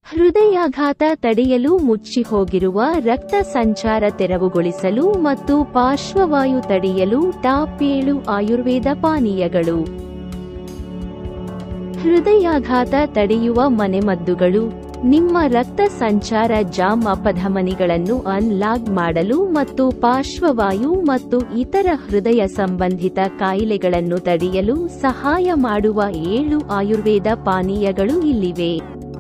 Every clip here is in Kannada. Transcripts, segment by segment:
ಹೃದಯಾಘಾತ ತಡೆಯಲು ಮುಚ್ಚಿಹೋಗಿರುವ ರಕ್ತ ಸಂಚಾರ ತೆರವುಗೊಳಿಸಲು ಮತ್ತು ಪಾರ್ಶ್ವವಾಯು ತಡೆಯಲು ಟಾಪ್ ಏಳು ಆಯುರ್ವೇದ ಪಾನೀಯಗಳು ಹೃದಯಾಘಾತ ತಡೆಯುವ ಮನೆಮದ್ದುಗಳು ನಿಮ್ಮ ರಕ್ತ ಸಂಚಾರ ಜಾಮ್ ಅಪಧಮನಿಗಳನ್ನು ಅನ್ಲಾಗ್ ಮಾಡಲು ಮತ್ತು ಪಾರ್ಶ್ವವಾಯು ಮತ್ತು ಇತರ ಹೃದಯ ಸಂಬಂಧಿತ ಕಾಯಿಲೆಗಳನ್ನು ತಡೆಯಲು ಸಹಾಯ ಮಾಡುವ ಏಳು ಆಯುರ್ವೇದ ಪಾನೀಯಗಳು ಇಲ್ಲಿವೆ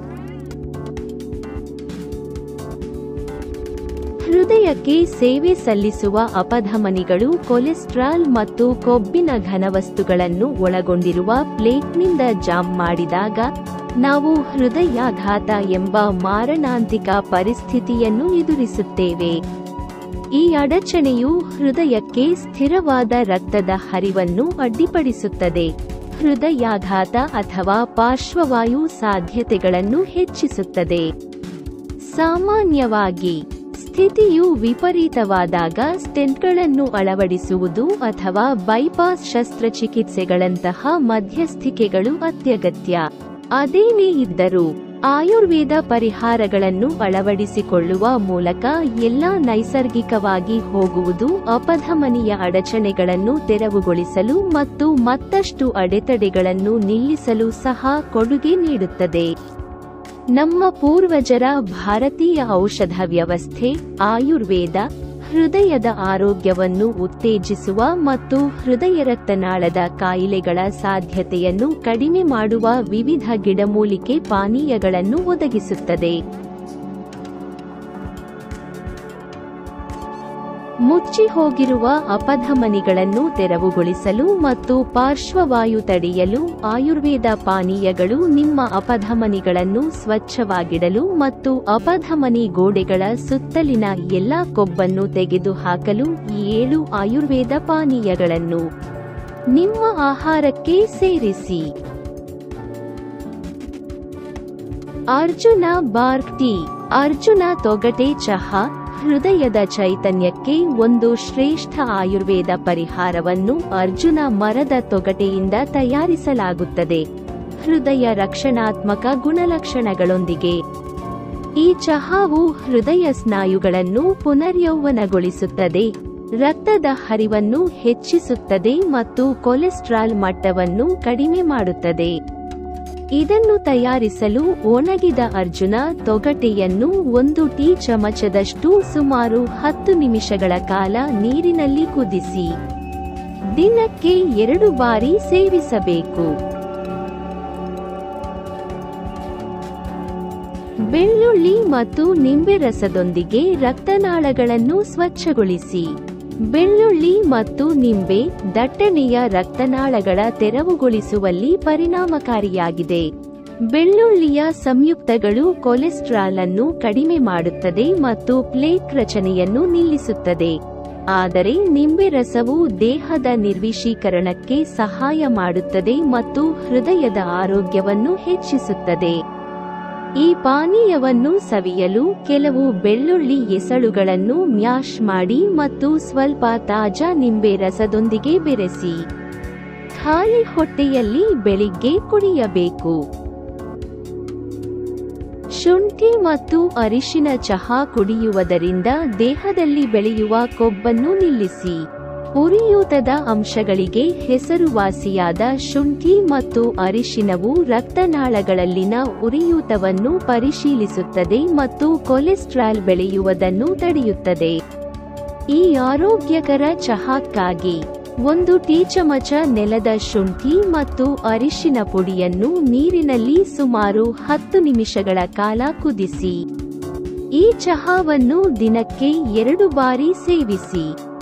ಹೃದಯಕ್ಕೆ ಸೇವೆ ಸಲ್ಲಿಸುವ ಅಪಧಮನಿಗಳು ಕೊಲೆಸ್ಟ್ರಾಲ್ ಮತ್ತು ಕೊಬ್ಬಿನ ಘನವಸ್ತುಗಳನ್ನು ಒಳಗೊಂಡಿರುವ ಪ್ಲೇಟ್ನಿಂದ ಜಾಮ್ ಮಾಡಿದಾಗ ನಾವು ಹೃದಯಾಘಾತ ಎಂಬ ಮಾರಣಾಂತಿಕ ಪರಿಸ್ಥಿತಿಯನ್ನು ಎದುರಿಸುತ್ತೇವೆ ಈ ಅಡಚಣೆಯು ಹೃದಯಕ್ಕೆ ಸ್ಥಿರವಾದ ರಕ್ತದ ಹರಿವನ್ನು ಅಡ್ಡಿಪಡಿಸುತ್ತದೆ ಹೃದಯಾಘಾತ ಅಥವಾ ಪಾರ್ಶ್ವವಾಯು ಸಾಧ್ಯತೆಗಳನ್ನು ಹೆಚ್ಚಿಸುತ್ತದೆ ಸಾಮಾನ್ಯವಾಗಿ ಸ್ಥಿತಿಯು ವಿಪರೀತವಾದಾಗ ಸ್ಟೆಂಟ್ಗಳನ್ನು ಅಳವಡಿಸುವುದು ಅಥವಾ ಬೈಪಾಸ್ ಶಸ್ತ್ರಚಿಕಿತ್ಸೆಗಳಂತಹ ಮಧ್ಯಸ್ಥಿಕೆಗಳು ಅತ್ಯಗತ್ಯ ಅದೇನೇ ಇದ್ದರೂ ಆಯುರ್ವೇದ ಪರಿಹಾರಗಳನ್ನು ಅಳವಡಿಸಿಕೊಳ್ಳುವ ಮೂಲಕ ಎಲ್ಲಾ ನೈಸರ್ಗಿಕವಾಗಿ ಹೋಗುವುದು ಅಪಧಮನಿಯ ಅಡಚಣೆಗಳನ್ನು ತೆರವುಗೊಳಿಸಲು ಮತ್ತು ಮತ್ತಷ್ಟು ಅಡೆತಡೆಗಳನ್ನು ನಿಲ್ಲಿಸಲು ಸಹ ಕೊಡುಗೆ ನೀಡುತ್ತದೆ ನಮ್ಮ ಪೂರ್ವಜರ ಭಾರತೀಯ ಔಷಧ ವ್ಯವಸ್ಥೆ ಆಯುರ್ವೇದ ಹೃದಯದ ಆರೋಗ್ಯವನ್ನು ಉತ್ತೇಜಿಸುವ ಮತ್ತು ಹೃದಯ ರಕ್ತನಾಳದ ಕಾಯಿಲೆಗಳ ಸಾಧ್ಯತೆಯನ್ನು ಕಡಿಮೆ ಮಾಡುವ ವಿವಿಧ ಗಿಡಮೂಲಿಕೆ ಪಾನೀಯಗಳನ್ನು ಒದಗಿಸುತ್ತದೆ ಮುಚ್ಚಿ ಹೋಗಿರುವ ಅಪಧಮನಿಗಳನ್ನು ತೆರವುಗೊಳಿಸಲು ಮತ್ತು ಪಾರ್ಶ್ವವಾಯು ತಡೆಯಲು ಆಯುರ್ವೇದ ಪಾನೀಯಗಳು ನಿಮ್ಮ ಅಪಧಮನಿಗಳನ್ನು ಸ್ವಚ್ಛವಾಗಿಡಲು ಮತ್ತು ಅಪಧಮನಿ ಗೋಡೆಗಳ ಸುತ್ತಲಿನ ಎಲ್ಲಾ ಕೊಬ್ಬನ್ನು ತೆಗೆದುಹಾಕಲು ಈ ಏಳು ಆಯುರ್ವೇದ ಪಾನೀಯಗಳನ್ನು ನಿಮ್ಮ ಆಹಾರಕ್ಕೆ ಸೇರಿಸಿ ಅರ್ಜುನ ಬಾರ್ಕ್ ಟೀ ಅರ್ಜುನ ತೊಗಟೆ ಚಹಾ ಹೃದಯದ ಚೈತನ್ಯಕ್ಕೆ ಒಂದು ಶ್ರೇಷ್ಠ ಆಯುರ್ವೇದ ಪರಿಹಾರವನ್ನು ಅರ್ಜುನ ಮರದ ತೊಗಟೆಯಿಂದ ತಯಾರಿಸಲಾಗುತ್ತದೆ ಹೃದಯ ರಕ್ಷಣಾತ್ಮಕ ಗುಣಲಕ್ಷಣಗಳೊಂದಿಗೆ ಈ ಚಹಾವು ಹೃದಯ ಸ್ನಾಯುಗಳನ್ನು ಪುನರ್ಯೌವನಗೊಳಿಸುತ್ತದೆ ರಕ್ತದ ಹರಿವನ್ನು ಹೆಚ್ಚಿಸುತ್ತದೆ ಮತ್ತು ಕೊಲೆಸ್ಟ್ರಾಲ್ ಮಟ್ಟವನ್ನು ಕಡಿಮೆ ಮಾಡುತ್ತದೆ ಇದನ್ನು ತಯಾರಿಸಲು ಒಣಗಿದ ಅರ್ಜುನ ತೊಗಟೆಯನ್ನು ಒಂದು ಟೀ ಚಮಚದಷ್ಟು ಸುಮಾರು ಹತ್ತು ನಿಮಿಷಗಳ ಕಾಲ ನೀರಿನಲ್ಲಿ ಕುದಿಸಿ ದಿನಕ್ಕೆ ಎರಡು ಬಾರಿ ಸೇವಿಸಬೇಕು ಬೆಳ್ಳುಳ್ಳಿ ಮತ್ತು ನಿಂಬೆ ರಸದೊಂದಿಗೆ ರಕ್ತನಾಳಗಳನ್ನು ಸ್ವಚ್ಛಗೊಳಿಸಿ ಬೆಳ್ಳುಳ್ಳಿ ಮತ್ತು ನಿಂಬೆ ದಟ್ಟಣೆಯ ರಕ್ತನಾಳಗಳ ತೆರವುಗೊಳಿಸುವಲ್ಲಿ ಪರಿಣಾಮಕಾರಿಯಾಗಿದೆ ಬೆಳ್ಳುಳ್ಳಿಯ ಸಂಯುಕ್ತಗಳು ಕೊಲೆಸ್ಟ್ರಾಲ್ ಅನ್ನು ಕಡಿಮೆ ಮಾಡುತ್ತದೆ ಮತ್ತು ಪ್ಲೇಕ್ ರಚನೆಯನ್ನು ನಿಲ್ಲಿಸುತ್ತದೆ ಆದರೆ ನಿಂಬೆ ರಸವು ದೇಹದ ನಿರ್ವಿಷೀಕರಣಕ್ಕೆ ಸಹಾಯ ಮಾಡುತ್ತದೆ ಮತ್ತು ಹೃದಯದ ಆರೋಗ್ಯವನ್ನು ಹೆಚ್ಚಿಸುತ್ತದೆ ಈ ಪಾನೀಯವನ್ನು ಸವಿಯಲು ಕೆಲವು ಬೆಳ್ಳುಳ್ಳಿ ಎಸಳುಗಳನ್ನು ಮ್ಯಾಶ್ ಮಾಡಿ ಮತ್ತು ಸ್ವಲ್ಪ ತಾಜಾ ನಿಂಬೆ ರಸದೊಂದಿಗೆ ಬೆರೆಸಿ ಖಾಲಿ ಹೊಟ್ಟೆಯಲ್ಲಿ ಬೆಳಿಗ್ಗೆ ಕುಡಿಯಬೇಕು ಶುಂಠಿ ಮತ್ತು ಅರಿಶಿನ ಚಹಾ ಕುಡಿಯುವುದರಿಂದ ದೇಹದಲ್ಲಿ ಬೆಳೆಯುವ ಕೊಬ್ಬನ್ನು ನಿಲ್ಲಿಸಿ ಉರಿಯೂತದ ಅಂಶಗಳಿಗೆ ಹೆಸರುವಾಸಿಯಾದ ಶುಂಠಿ ಮತ್ತು ಅರಿಶಿನವು ರಕ್ತನಾಳಗಳಲ್ಲಿನ ಉರಿಯೂತವನ್ನು ಪರಿಶೀಲಿಸುತ್ತದೆ ಮತ್ತು ಕೊಲೆಸ್ಟ್ರಾಲ್ ಬೆಳೆಯುವುದನ್ನು ತಡೆಯುತ್ತದೆ ಈ ಆರೋಗ್ಯಕರ ಚಹಾಕ್ಕಾಗಿ ಒಂದು ಟೀ ಚಮಚ ನೆಲದ ಶುಂಠಿ ಮತ್ತು ಅರಿಶಿನ ಪುಡಿಯನ್ನು ನೀರಿನಲ್ಲಿ ಸುಮಾರು ಹತ್ತು ನಿಮಿಷಗಳ ಕಾಲ ಕುದಿಸಿ ಈ ಚಹಾವನ್ನು ದಿನಕ್ಕೆ ಎರಡು ಬಾರಿ ಸೇವಿಸಿ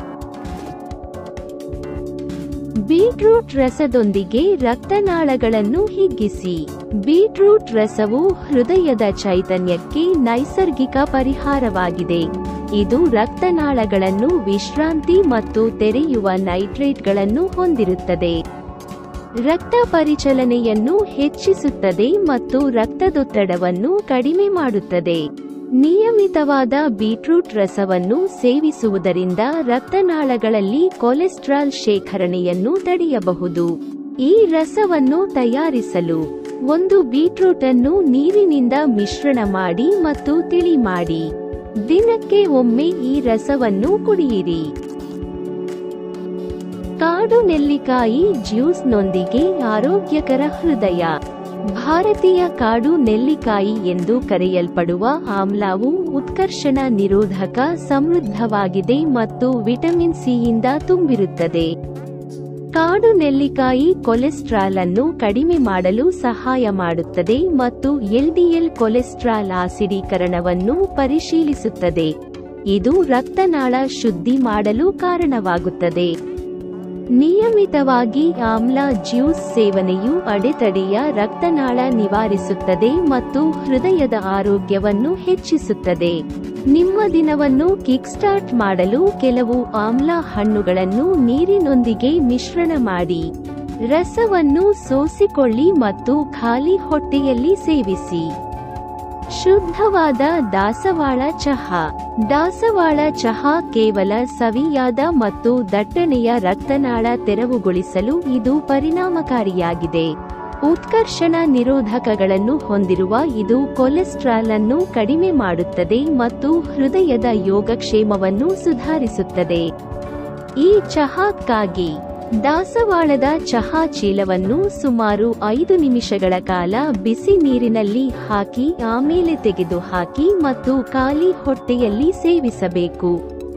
ಬೀಟ್ರೂಟ್ ರಸದೊಂದಿಗೆ ರಕ್ತನಾಳಗಳನ್ನು ಹಿಗ್ಗಿಸಿ ಬೀಟ್ರೂಟ್ ರಸವು ಹೃದಯದ ಚೈತನ್ಯಕ್ಕೆ ನೈಸರ್ಗಿಕ ಪರಿಹಾರವಾಗಿದೆ ಇದು ರಕ್ತನಾಳಗಳನ್ನು ವಿಶ್ರಾಂತಿ ಮತ್ತು ತೆರೆಯುವ ನೈಟ್ರೇಟ್ಗಳನ್ನು ಹೊಂದಿರುತ್ತದೆ ರಕ್ತ ಪರಿಚಲನೆಯನ್ನು ಹೆಚ್ಚಿಸುತ್ತದೆ ಮತ್ತು ರಕ್ತದೊತ್ತಡವನ್ನು ಕಡಿಮೆ ಮಾಡುತ್ತದೆ ನಿಯಮಿತವಾದ ಬೀಟ್ರೂಟ್ ರಸವನ್ನು ಸೇವಿಸುವುದರಿಂದ ರಕ್ತನಾಳಗಳಲ್ಲಿ ಕೊಲೆಸ್ಟ್ರಾಲ್ ಶೇಖರಣೆಯನ್ನು ತಡೆಯಬಹುದು ಈ ರಸವನ್ನು ತಯಾರಿಸಲು ಒಂದು ಬೀಟ್ರೂಟ್ ಅನ್ನು ನೀರಿನಿಂದ ಮಿಶ್ರಣ ಮಾಡಿ ಮತ್ತು ತಿಳಿ ಮಾಡಿ ದಿನಕ್ಕೆ ಒಮ್ಮೆ ಈ ರಸವನ್ನು ಕುಡಿಯಿರಿ ಕಾಡು ನೆಲ್ಲಿಕಾಯಿ ಜ್ಯೂಸ್ನೊಂದಿಗೆ ಆರೋಗ್ಯಕರ ಹೃದಯ ಭಾರತೀಯ ಕಾಡು ನೆಲ್ಲಿಕಾಯಿ ಎಂದು ಕರೆಯಲ್ಪಡುವ ಆಮ್ಲವು ಉತ್ಕರ್ಷಣ ನಿರೋಧಕ ಸಮೃದ್ಧವಾಗಿದೆ ಮತ್ತು ವಿಟಮಿನ್ ಸಿಯಿಂದ ತುಂಬಿರುತ್ತದೆ ಕಾಡು ನೆಲ್ಲಿಕಾಯಿ ಕೊಲೆಸ್ಟ್ರಾಲ್ ಅನ್ನು ಕಡಿಮೆ ಮಾಡಲು ಸಹಾಯ ಮಾಡುತ್ತದೆ ಮತ್ತು ಎಲ್ಡಿಎಲ್ ಕೊಲೆಸ್ಟ್ರಾಲ್ ಆಸಿಡೀಕರಣವನ್ನು ಪರಿಶೀಲಿಸುತ್ತದೆ ಇದು ರಕ್ತನಾಳ ಶುದ್ಧಿ ಮಾಡಲು ಕಾರಣವಾಗುತ್ತದೆ ನಿಯಮಿತವಾಗಿ ಆಮ್ಲ ಜ್ಯೂಸ್ ಸೇವನೆಯು ಅಡೆತಡೆಯ ರಕ್ತನಾಳ ನಿವಾರಿಸುತ್ತದೆ ಮತ್ತು ಹೃದಯದ ಆರೋಗ್ಯವನ್ನು ಹೆಚ್ಚಿಸುತ್ತದೆ ನಿಮ್ಮ ದಿನವನ್ನು ಕಿಕ್ಸ್ಟಾರ್ಟ್ ಮಾಡಲು ಕೆಲವು ಆಮ್ಲ ಹಣ್ಣುಗಳನ್ನು ನೀರಿನೊಂದಿಗೆ ಮಿಶ್ರಣ ಮಾಡಿ ರಸವನ್ನು ಸೋಸಿಕೊಳ್ಳಿ ಮತ್ತು ಖಾಲಿ ಹೊಟ್ಟೆಯಲ್ಲಿ ಸೇವಿಸಿ ಶುದ್ಧವಾದ ದಾಸವಾಳ ಚಹಾ ದಾಸವಾಳ ಚಹಾ ಕೇವಲ ಸವಿಯಾದ ಮತ್ತು ದಟ್ಟಣೆಯ ರಕ್ತನಾಳ ತೆರವುಗೊಳಿಸಲು ಇದು ಪರಿಣಾಮಕಾರಿಯಾಗಿದೆ ಉತ್ಕರ್ಷಣ ನಿರೋಧಕಗಳನ್ನು ಹೊಂದಿರುವ ಇದು ಕೊಲೆಸ್ಟ್ರಾಲ್ ಅನ್ನು ಕಡಿಮೆ ಮಾಡುತ್ತದೆ ಮತ್ತು ಹೃದಯದ ಯೋಗಕ್ಷೇಮವನ್ನು ಸುಧಾರಿಸುತ್ತದೆ ಈ ಚಹಾಕ್ಕಾಗಿ ದಾಸವಾಳದ ಚಹಾ ಚೀಲವನ್ನು ಸುಮಾರು ಐದು ನಿಮಿಷಗಳ ಕಾಲ ಬಿಸಿ ನೀರಿನಲ್ಲಿ ಹಾಕಿ ಆಮೇಲೆ ತೆಗೆದು ಹಾಕಿ ಮತ್ತು ಖಾಲಿ ಹೊಟ್ಟೆಯಲ್ಲಿ ಸೇವಿಸಬೇಕು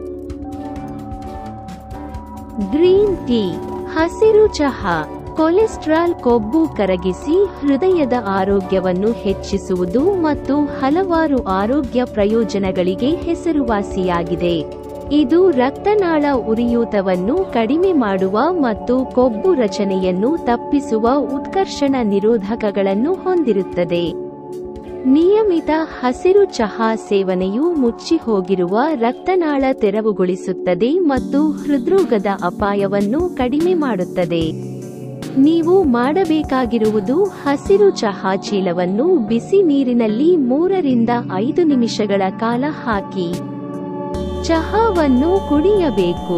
ಗ್ರೀನ್ ಟೀ ಹಸಿರು ಚಹಾ ಕೊಲೆಸ್ಟ್ರಾಲ್ ಕೊಬ್ಬು ಕರಗಿಸಿ ಹೃದಯದ ಆರೋಗ್ಯವನ್ನು ಹೆಚ್ಚಿಸುವುದು ಮತ್ತು ಹಲವಾರು ಆರೋಗ್ಯ ಪ್ರಯೋಜನಗಳಿಗೆ ಹೆಸರುವಾಸಿಯಾಗಿದೆ ಇದು ರಕ್ತನಾಳ ಉರಿಯೂತವನ್ನು ಕಡಿಮೆ ಮಾಡುವ ಮತ್ತು ಕೊಬ್ಬು ರಚನೆಯನ್ನು ತಪ್ಪಿಸುವ ಉತ್ಕರ್ಷಣ ನಿರೋಧಕಗಳನ್ನು ಹೊಂದಿರುತ್ತದೆ ನಿಯಮಿತ ಹಸಿರು ಚಹಾ ಸೇವನೆಯು ಮುಚ್ಚಿ ಹೋಗಿರುವ ರಕ್ತನಾಳ ತೆರವುಗೊಳಿಸುತ್ತದೆ ಮತ್ತು ಹೃದ್ರೋಗದ ಅಪಾಯವನ್ನು ಕಡಿಮೆ ಮಾಡುತ್ತದೆ ನೀವು ಮಾಡಬೇಕಾಗಿರುವುದು ಹಸಿರು ಚಹಾ ಚೀಲವನ್ನು ಬಿಸಿ ನೀರಿನಲ್ಲಿ ಮೂರರಿಂದ ಐದು ನಿಮಿಷಗಳ ಕಾಲ ಹಾಕಿ ಚಹಾವನ್ನು ಕುಡಿಯಬೇಕು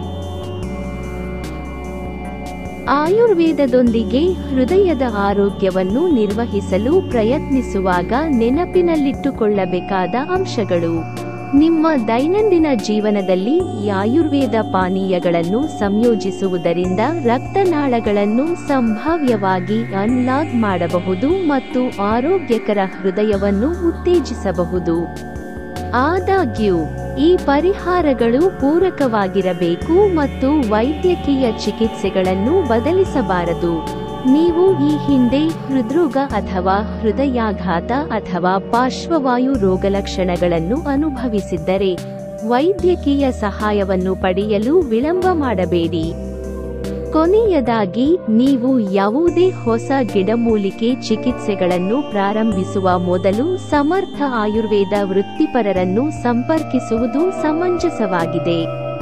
ಆಯುರ್ವೇದದೊಂದಿಗೆ ಹೃದಯದ ಆರೋಗ್ಯವನ್ನು ನಿರ್ವಹಿಸಲು ಪ್ರಯತ್ನಿಸುವಾಗ ನೆನಪಿನಲ್ಲಿಟ್ಟುಕೊಳ್ಳಬೇಕಾದ ಅಂಶಗಳು ನಿಮ್ಮ ದೈನಂದಿನ ಜೀವನದಲ್ಲಿ ಈ ಆಯುರ್ವೇದ ಪಾನೀಯಗಳನ್ನು ಸಂಯೋಜಿಸುವುದರಿಂದ ರಕ್ತನಾಳಗಳನ್ನು ಸಂಭಾವ್ಯವಾಗಿ ಅನ್ಲಾಗ್ ಮಾಡಬಹುದು ಮತ್ತು ಆರೋಗ್ಯಕರ ಹೃದಯವನ್ನು ಉತ್ತೇಜಿಸಬಹುದು ಆದಾಗ್ಯೂ ಈ ಪರಿಹಾರಗಳು ಪೂರಕವಾಗಿರಬೇಕು ಮತ್ತು ವೈದ್ಯಕೀಯ ಚಿಕಿತ್ಸೆಗಳನ್ನು ಬದಲಿಸಬಾರದು ನೀವು ಈ ಹಿಂದೆ ಹೃದ್ರೋಗ ಅಥವಾ ಹೃದಯಾಘಾತ ಅಥವಾ ಪಾರ್ಶ್ವವಾಯು ರೋಗಲಕ್ಷಣಗಳನ್ನು ಅನುಭವಿಸಿದ್ದರೆ ವೈದ್ಯಕೀಯ ಸಹಾಯವನ್ನು ಪಡೆಯಲು ವಿಳಂಬ ಮಾಡಬೇಡಿ ಕೊನೆಯದಾಗಿ ನೀವು ಯಾವುದೇ ಹೊಸ ಗಿಡಮೂಲಿಕೆ ಚಿಕಿತ್ಸೆಗಳನ್ನು ಪ್ರಾರಂಭಿಸುವ ಮೊದಲು ಸಮರ್ಥ ಆಯುರ್ವೇದ ವೃತ್ತಿಪರರನ್ನು ಸಂಪರ್ಕಿಸುವುದು ಸಮಂಜಸವಾಗಿದೆ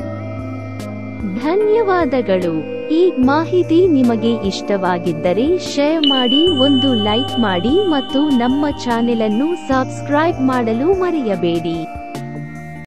ಧನ್ಯವಾದಗಳು ಈ ಮಾಹಿತಿ ನಿಮಗೆ ಇಷ್ಟವಾಗಿದ್ದರೆ ಶೇರ್ ಮಾಡಿ ಒಂದು ಲೈಕ್ ಮಾಡಿ ಮತ್ತು ನಮ್ಮ ಚಾನೆಲ್ ಅನ್ನು ಸಬ್ಸ್ಕ್ರೈಬ್ ಮಾಡಲು ಮರೆಯಬೇಡಿ